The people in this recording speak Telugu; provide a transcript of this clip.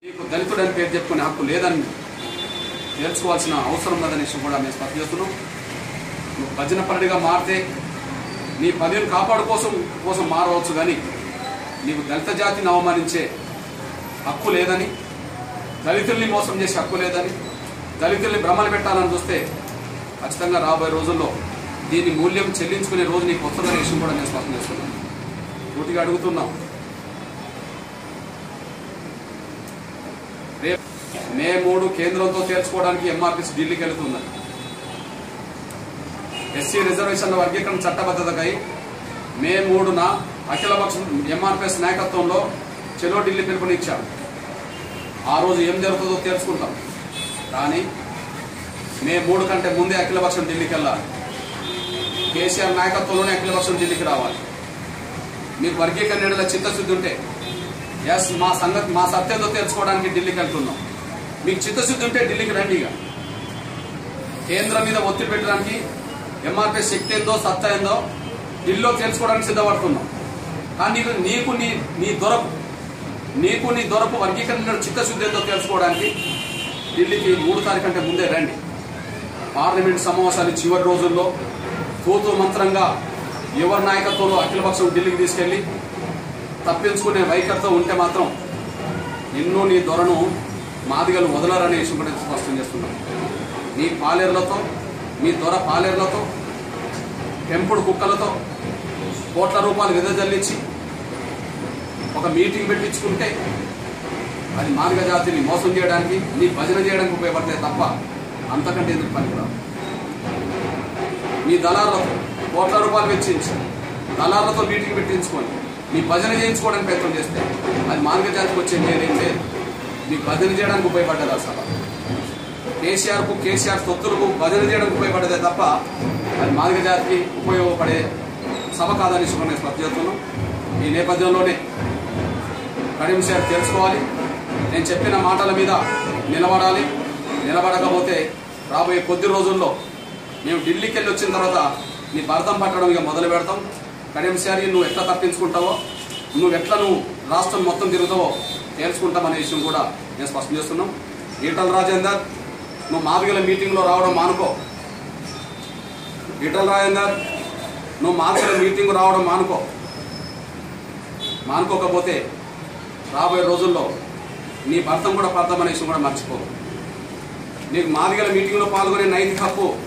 నీకు దళితుడు అని పేరు చెప్పుకునే హక్కు లేదని తెలుసుకోవాల్సిన అవసరం లేదనే విషయం కూడా మేము స్పష్టం చేస్తున్నాం నువ్వు భజన పరుడిగా మారితే నీ పదవిని కాపాడు కోసం కోసం మారవచ్చు కానీ నీకు దళిత జాతిని అవమానించే హక్కు లేదని దళితుల్ని మోసం చేసే హక్కు లేదని దళితుల్ని భ్రమలు పెట్టాలని చూస్తే ఖచ్చితంగా రాబోయే రోజుల్లో దీని మూల్యం చెల్లించుకునే రోజు నీకు వస్తుందనే విషయం కూడా నేను స్పష్టం చేస్తున్నాను పూర్తిగా అడుగుతున్నాం రేపు మే మూడు కేంద్రంతో తేల్చుకోవడానికి ఎంఆర్పిసి ఢిల్లీకి వెళుతున్నది ఎస్సీ రిజర్వేషన్ల వర్గీకరణ చట్టబద్ధతకై మే మూడున అఖిలపక్ష ఎంఆర్పిఎస్ నాయకత్వంలో చెలో ఢిల్లీ పిలుపునిచ్చారు ఆ రోజు ఏం జరుగుతుందో తెలుసుకుంటాం కానీ మే మూడు కంటే ముందే అఖిలపక్షం ఢిల్లీకి వెళ్ళాలి కేసీఆర్ నాయకత్వంలోనే అఖిలపక్షం ఢిల్లీకి రావాలి మీకు వర్గీకరణ చిత్తశుద్ధి ఉంటే ఎస్ మా సంగతి మా సత్యంతో తెలుసుకోవడానికి ఢిల్లీకి వెళ్తున్నాం మీకు చిత్తశుద్ధి ఉంటే ఢిల్లీకి రండి ఇక కేంద్రం మీద ఒత్తిడి పెట్టడానికి ఎంఆర్పీ శక్తి ఏందో సత్తా ఏందో ఢిల్లీలో తెలుసుకోవడానికి సిద్ధపడుతున్నాం కానీ నీకు నీకు నీ నీ దొరపు నీకు నీ దొరపు వర్గీకరణ చిత్తశుద్ధి ఏందో తెలుసుకోవడానికి ఢిల్లీకి మూడు తారీఖు కంటే ముందే రండి పార్లమెంట్ సమావేశాలు చివరి రోజుల్లో తూతు మంత్రంగా ఎవరి నాయకత్వంలో అఖిలపక్షం ఢిల్లీకి తీసుకెళ్లి తప్పించుకునే వైఖరితో ఉంటే మాత్రం నిన్ను నీ దొరను మాదిగలు వదలరనే విషయం కూడా స్పష్టం చేస్తున్నాం నీ పాలేర్లతో మీ దొర పాలేర్లతో పెంపుడు కుక్కలతో కోట్ల రూపాయలు విదజల్లించి ఒక మీటింగ్ పెట్టించుకుంటే అది మాదిగ జాతిని మోసం చేయడానికి నీ భజన చేయడానికి ఉపయోగపడతాయి తప్ప అంతకంటే ఎందుకు పనికిరావు మీ దళాలతో కోట్ల రూపాయలు వెచ్చించి దళాలతో మీటింగ్ పెట్టించుకొని మీ భజన చేయించుకోవడానికి ప్రయత్నం చేస్తే అది మానవ జాతికి వచ్చే నేనేం లేదు మీకు భజన చేయడానికి ఉపయోగపడ్డది ఆ సభ కేసీఆర్కు కేసీఆర్ తొత్తులకు భజన చేయడానికి ఉపయోగపడదే తప్ప అది మానవ జాతికి ఉపయోగపడే సభ కాదని నేను స్పష్టం చేస్తున్నాం ఈ నేపథ్యంలోనే కడియం సార్ తెలుసుకోవాలి నేను చెప్పిన మాటల మీద నిలబడాలి నిలబడకపోతే రాబోయే కొద్ది రోజుల్లో మేము ఢిల్లీకి వెళ్ళి వచ్చిన తర్వాత నీ భరతం పట్టడం ఇక మొదలు పెడతాం కడియం సారి నువ్వు ఎట్లా తప్పించుకుంటావో నువ్వు ఎట్లా నువ్వు రాష్ట్రం మొత్తం తిరుగుతావో తెలుసుకుంటామనే విషయం కూడా నేను స్పష్టం చేస్తున్నాం ఈటల రాజేందర్ నువ్వు మాదిగల మీటింగ్లో రావడం మానుకో ఈటల రాజేందర్ నువ్వు మాదిగల మీటింగ్ రావడం మానుకో మానుకోకపోతే రాబోయే రోజుల్లో నీ భర్తం కూడా పడతామనే విషయం కూడా మర్చిపో నీకు మాదిగల మీటింగ్లో పాల్గొనే నైతిక హక్కు